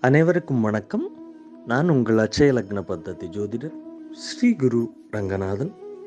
அனைவருக்கும் வணக்கம் நான் உங்கள் அச்சய லக்ன பத்ததி ஜோதிடர் ஸ்ரீ குரு ரங்கநாதன்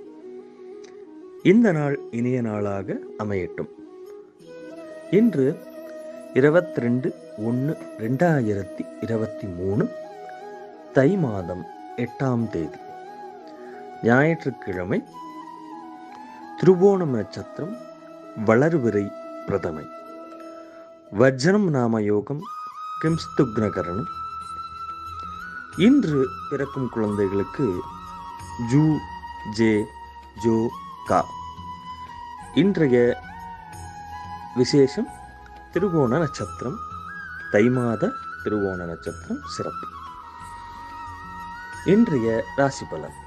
இந்த நாள் இனிய நாளாக அமையட்டும் இன்று இருபத்தி ரெண்டு ஒன்று ரெண்டாயிரத்தி இருபத்தி மூணு தை மாதம் எட்டாம் தேதி ஞாயிற்றுக்கிழமை திருவோணம் நட்சத்திரம் வளர்விரை பிரதமை வஜ்ரம் நாம யோகம் கிம்ஸ்துக்னகரணம் இன்று பிறக்கும் குழந்தைகளுக்கு ஜூ ஜே ஜோ கா இன்றைய விசேஷம் திருவோண நட்சத்திரம் தை மாத திருவோண நட்சத்திரம் சிறப்பு இன்றைய ராசி பலன்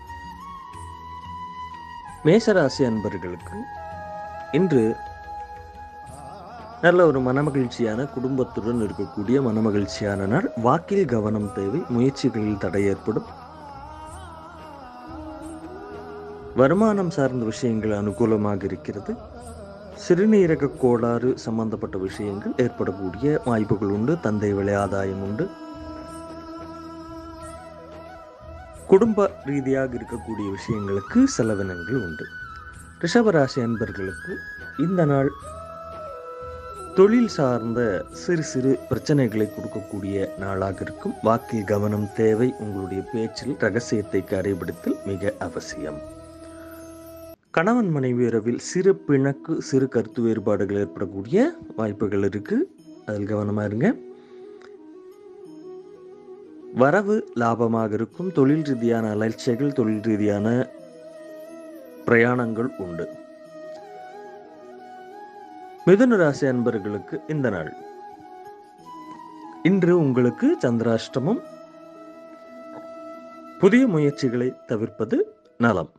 மேசராசி அன்பர்களுக்கு இன்று நல்ல ஒரு மனமகிழ்ச்சியான குடும்பத்துடன் இருக்கக்கூடிய மனமகிழ்ச்சியான நாள் வாக்கில் கவனம் தேவை முயற்சிகளில் தடை ஏற்படும் வருமானம் சார்ந்த விஷயங்கள் அனுகூலமாக இருக்கிறது சிறுநீரக கோளாறு சம்பந்தப்பட்ட விஷயங்கள் ஏற்படக்கூடிய வாய்ப்புகள் உண்டு தந்தை வழி ஆதாயம் உண்டு குடும்ப ரீதியாக இருக்கக்கூடிய விஷயங்களுக்கு செலவினங்கள் உண்டு ரிஷபராசி அன்பர்களுக்கு இந்த நாள் தொழில் சார்ந்த சிறு சிறு பிரச்சனைகளை கொடுக்கக்கூடிய நாளாக இருக்கும் வாக்கில் கவனம் தேவை உங்களுடைய பேச்சில் ரகசியத்தை கரைபிடித்தல் மிக அவசியம் கணவன் மனைவி உறவில் சிறு பிணக்கு சிறு கருத்து வேறுபாடுகள் ஏற்படக்கூடிய வாய்ப்புகள் இருக்கு அதில் கவனமா இருங்க வரவு லாபமாக இருக்கும் தொழில் ரீதியான அலட்சியங்கள் தொழில் ரீதியான பிரயாணங்கள் உண்டு மிதுன ராசி அன்பர்களுக்கு இந்த நாள் இன்று உங்களுக்கு சந்திராஷ்டமம் புதிய முயற்சிகளை தவிர்ப்பது நலம்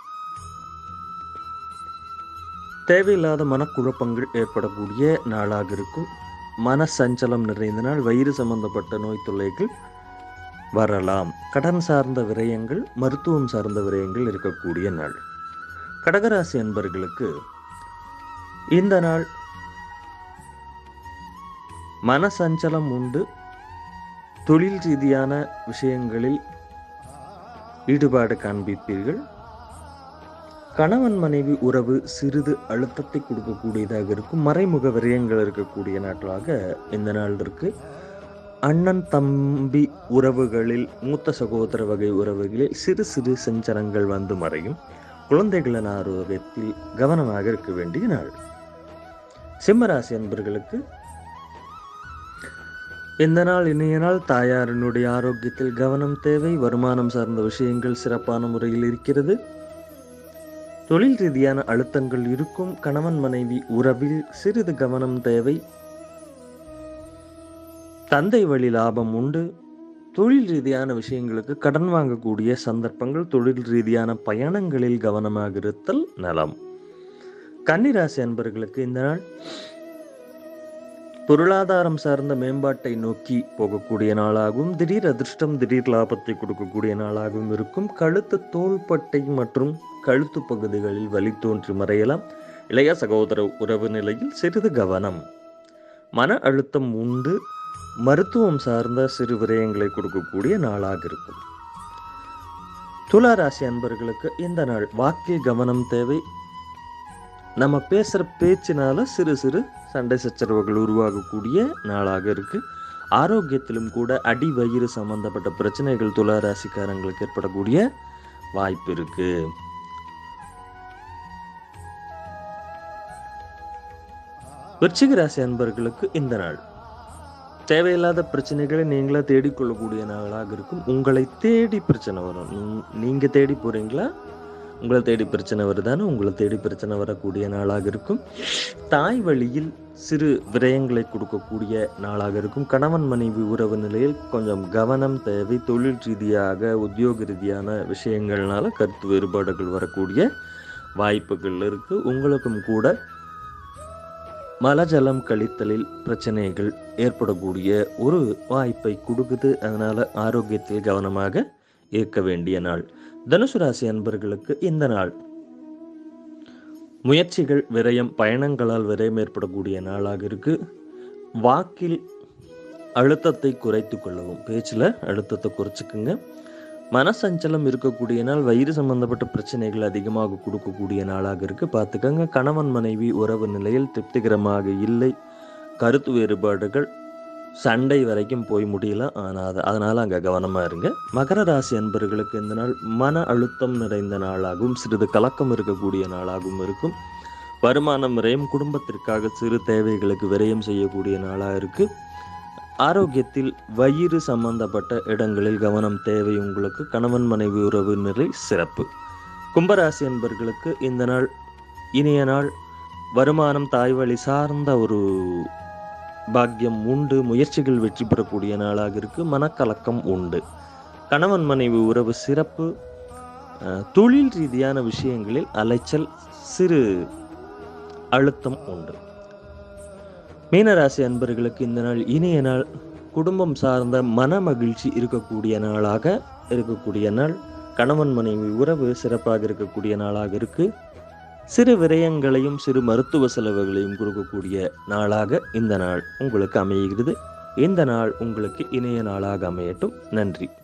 தேவையில்லாத மனக்குழப்பங்கள் ஏற்படக்கூடிய நாளாக இருக்கும் மன சஞ்சலம் நிறைந்த நாள் வயிறு சம்பந்தப்பட்ட நோய் தொல்லைகள் வரலாம் கடன் சார்ந்த விரயங்கள் மருத்துவம் சார்ந்த விரயங்கள் இருக்கக்கூடிய நாள் கடகராசி அன்பர்களுக்கு இந்த நாள் மனசஞ்சலம் உண்டு தொழில் ரீதியான விஷயங்களில் ஈடுபாடு காண்பிப்பீர்கள் கணவன் மனைவி உறவு சிறிது அழுத்தத்தை கொடுக்கக்கூடியதாக இருக்கும் மறைமுக விரயங்கள் இருக்கக்கூடிய நாட்களாக இந்த நாள் இருக்கு அண்ணன் தம்பி உறவுகளில் மூத்த சகோதர வகை உறவுகளில் சிறு சிறு சஞ்சலங்கள் வந்து மறையும் குழந்தைகளின் ஆரோக்கியத்தில் கவனமாக இருக்க வேண்டிய நாள் சிம்மராசி அன்பர்களுக்கு இந்த நாள் இனிய நாள் தாயாரினுடைய ஆரோக்கியத்தில் கவனம் தேவை வருமானம் சார்ந்த விஷயங்கள் சிறப்பான முறையில் இருக்கிறது தொழில் ரீதியான அழுத்தங்கள் இருக்கும் கணவன் மனைவி உறவில் சிறிது கவனம் தேவை தந்தை வழி லாபம் உண்டு தொழில் ரீதியான விஷயங்களுக்கு கடன் வாங்கக்கூடிய சந்தர்ப்பங்கள் தொழில் ரீதியான பயணங்களில் கவனமாக இருத்தல் நலம் கன்னிராசி அன்பர்களுக்கு இந்த நாள் பொருளாதாரம் சார்ந்த மேம்பாட்டை நோக்கி போகக்கூடிய நாளாகவும் திடீர் அதிர்ஷ்டம் திடீர் லாபத்தை கொடுக்கக்கூடிய நாளாகவும் இருக்கும் கழுத்து தோள்பட்டை மற்றும் கழுத்து பகுதிகளில் வலி தோன்றி மறையலாம் இளைய சகோதர உறவு நிலையில் சிறிது கவனம் மன அழுத்தம் உண்டு மருத்துவம் சார்ந்த சிறு விரயங்களை கொடுக்கக்கூடிய நாளாக இருக்கும் துலா ராசி அன்பர்களுக்கு இந்த நாள் வாக்கில் கவனம் தேவை நம்ம பேசுகிற பேச்சினால சிறு சிறு சண்டை சச்சரவுகள் உருவாகக்கூடிய நாளாக இருக்கு ஆரோக்கியத்திலும் கூட அடி வயிறு சம்பந்தப்பட்ட பிரச்சனைகள் துலா ராசிக்காரங்களுக்கு ஏற்படக்கூடிய வாய்ப்பு இருக்கு விருச்சிக ராசி அன்பர்களுக்கு இந்த நாள் தேவையில்லாத பிரச்சனைகளை நீங்களா தேடிக்கொள்ளக்கூடிய நாளாக இருக்கும் உங்களை தேடி பிரச்சனை வரும் நீ- நீங்க தேடி போறீங்களா உங்களை தேடி பிரச்சனை வருதான்னு உங்களை தேடி பிரச்சனை வரக்கூடிய நாளாக இருக்கும் தாய் வழியில் சிறு விரயங்களை கொடுக்கக்கூடிய நாளாக இருக்கும் கணவன் மனைவி உறவு நிலையில் கொஞ்சம் கவனம் தேவை தொழில் ரீதியாக உத்தியோக ரீதியான விஷயங்கள்னால கருத்து வேறுபாடுகள் வரக்கூடிய வாய்ப்புகள் இருக்கு உங்களுக்கும் கூட மலஜலம் கழித்தலில் பிரச்சனைகள் ஏற்படக்கூடிய ஒரு வாய்ப்பை கொடுக்குது அதனால ஆரோக்கியத்தில் கவனமாக இருக்க வேண்டிய நாள் தனுசு ராசி அன்பர்களுக்கு இந்த நாள் முயற்சிகள் விரயம் பயணங்களால் விரயம் ஏற்படக்கூடிய நாளாக இருக்கு வாக்கில் அழுத்தத்தை குறைத்து கொள்ளவும் பேச்சில் அழுத்தத்தை குறைச்சிக்குங்க மனசஞ்சலம் இருக்கக்கூடிய நாள் வயிறு சம்பந்தப்பட்ட பிரச்சனைகள் அதிகமாக கொடுக்கக்கூடிய நாளாக இருக்கு பார்த்துக்கங்க கணவன் மனைவி உறவு நிலையில் திருப்திகரமாக இல்லை கருத்து வேறுபாடுகள் சண்டை வரைக்கும் போய் முடியலாம் ஆனால் அது அதனால் அங்கே கவனமாக இருங்க மகர ராசி அன்பர்களுக்கு இந்த நாள் மன அழுத்தம் நிறைந்த நாளாகவும் சிறிது கலக்கம் இருக்கக்கூடிய நாளாகவும் இருக்கும் வருமானம் விரயம் குடும்பத்திற்காக சிறு தேவைகளுக்கு விரயம் செய்யக்கூடிய நாளாக இருக்கு ஆரோக்கியத்தில் வயிறு சம்பந்தப்பட்ட இடங்களில் கவனம் தேவை உங்களுக்கு கணவன் மனைவி உறவு நிலை சிறப்பு கும்பராசி அன்பர்களுக்கு இந்த நாள் இனிய நாள் வருமானம் தாய் வழி சார்ந்த ஒரு பாக்கியம் உண்டு முயற்சிகள் வெற்றி பெறக்கூடிய நாளாக இருக்கு மனக்கலக்கம் உண்டு கணவன் மனைவி உறவு சிறப்பு அஹ், தொழில் ரீதியான விஷயங்களில் அலைச்சல் சிறு அழுத்தம் உண்டு மீனராசி அன்பர்களுக்கு இந்த நாள் இனிய நாள் குடும்பம் சார்ந்த மன மகிழ்ச்சி இருக்கக்கூடிய நாளாக இருக்கக்கூடிய நாள் கணவன் மனைவி உறவு சிறப்பாக இருக்கக்கூடிய நாளாக இருக்கு சிறு விரயங்களையும் சிறு மருத்துவ செலவுகளையும் கொடுக்கக்கூடிய நாளாக இந்த நாள் உங்களுக்கு அமைகிறது இந்த நாள் உங்களுக்கு இனிய நாளாக அமையட்டும் நன்றி